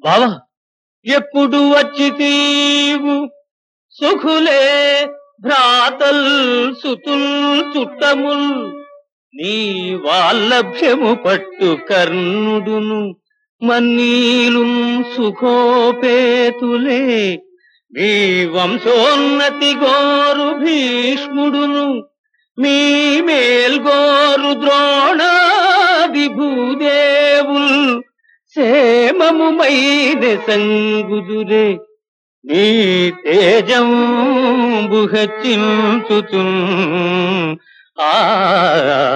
బావా ఎప్పుడు వచ్చి తీవు సుఖులే భ్రాతల్ సుతుల్ చుట్టముల్ నీ వాల్లభ్యము పట్టు కర్ణుడును మన్నీలు సుఖోపేతులే మీ వంశోన్నతి గోరు భీష్ముడును మీ మేల్గోరు ద్రోణాది భూదేవుల్ క్షేమముమైన సంగుదురే నీ తేజం బుహచించుతు ఆ